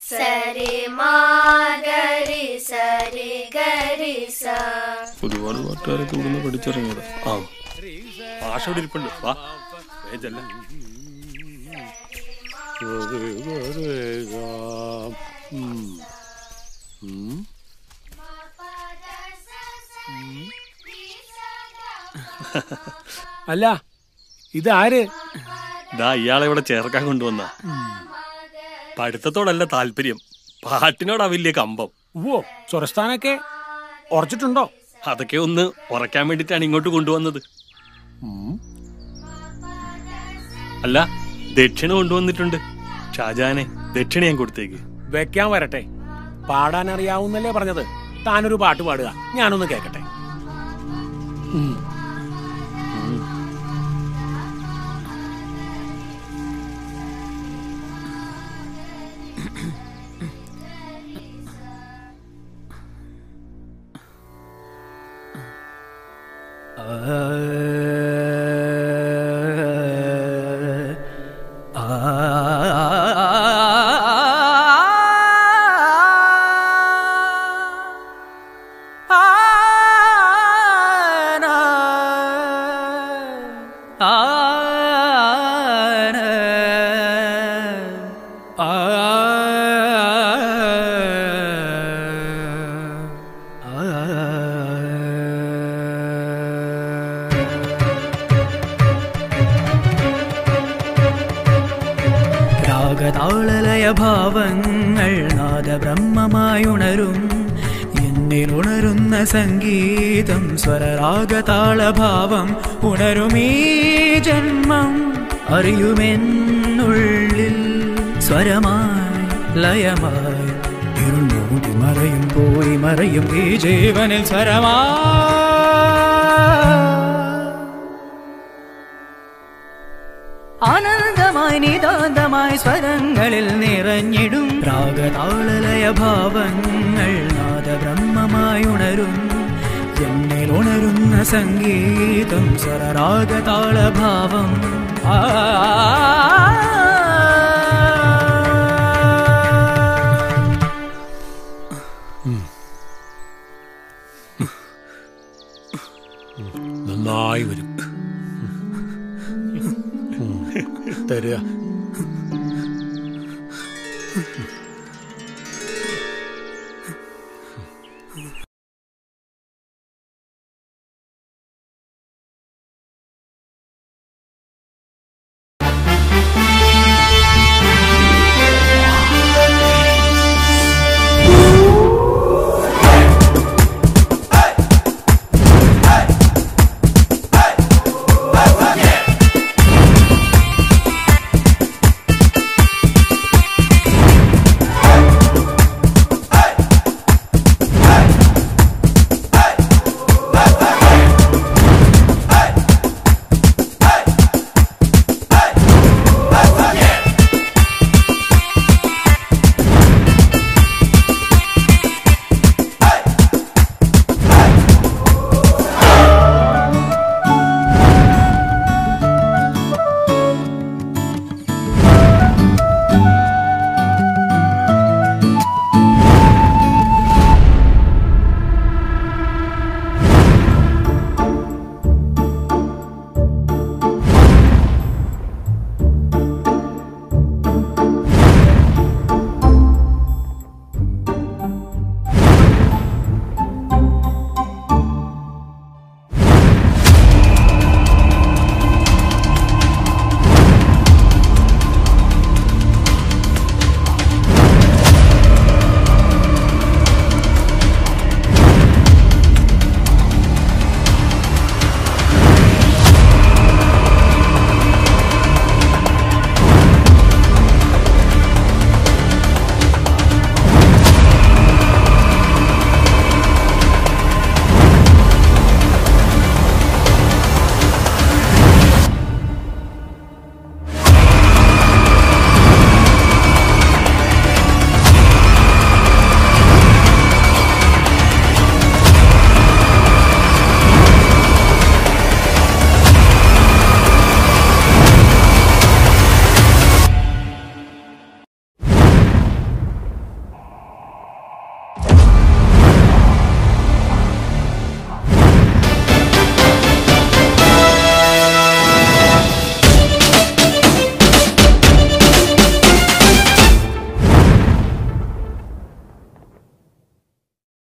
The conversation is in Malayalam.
സരി മാഗരി സരി ഗരി സ ഒരുപാട് പാട്ടുകാരൊക്കെ ഇവിടുന്ന് പഠിച്ചിറങ്ങിയത് ആ ഭാഷ ഇവിടെ ഇരിപ്പുണ്ട് വാ വേജല്ല അല്ല ഇതാര് ദാ ഇയാളെ ഇവിടെ ചേർക്കാൻ കൊണ്ടുവന്ന പഠിത്തത്തോടല്ല താല്പര്യം പാട്ടിനോടാ വലിയ കമ്പം ഓ സ്വരസ്ഥാനൊക്കെ ഉറച്ചിട്ടുണ്ടോ അതൊക്കെ ഒന്ന് ഉറക്കാൻ വേണ്ടിട്ടാണ് ഇങ്ങോട്ട് കൊണ്ടുവന്നത് അല്ല ദക്ഷിണ കൊണ്ടുവന്നിട്ടുണ്ട് ഷാജാനെ ദക്ഷിണ ഞാൻ കൊടുത്തേക്ക് വെക്കാൻ വരട്ടെ പാടാൻ അറിയാവുന്നല്ലേ പറഞ്ഞത് താനൊരു പാട്ട് പാടുക ഞാനൊന്ന് കേക്കട്ടെ ഉം. രാഗതാളലയ ഭാവങ്ങൾ നാദബ്രഹ്മമായുണരും എന്നിൽ ഉണരുന്ന സംഗീതം സ്വരരാഗതാളഭാവം ഉണരുമീ ജന്മം അറിയുമെന്നുള്ളിൽ സ്വരമായി ലയമായി ഇരുൾ മൂടി മറയും പോയി മറയും ഈ ജീവനിൽ സ്വരമാ ആനന്ദമായി നിതാന്തമായി സ്വരങ്ങളിൽ നിറഞ്ഞിടും രാഗതാളലയ ഭാവങ്ങൾ നാദബ്രഹ്മമായി ഉണരും എന്നിൽ ഉണരുന്ന സംഗീതം സ്വരരാഗതാളഭാവം ആ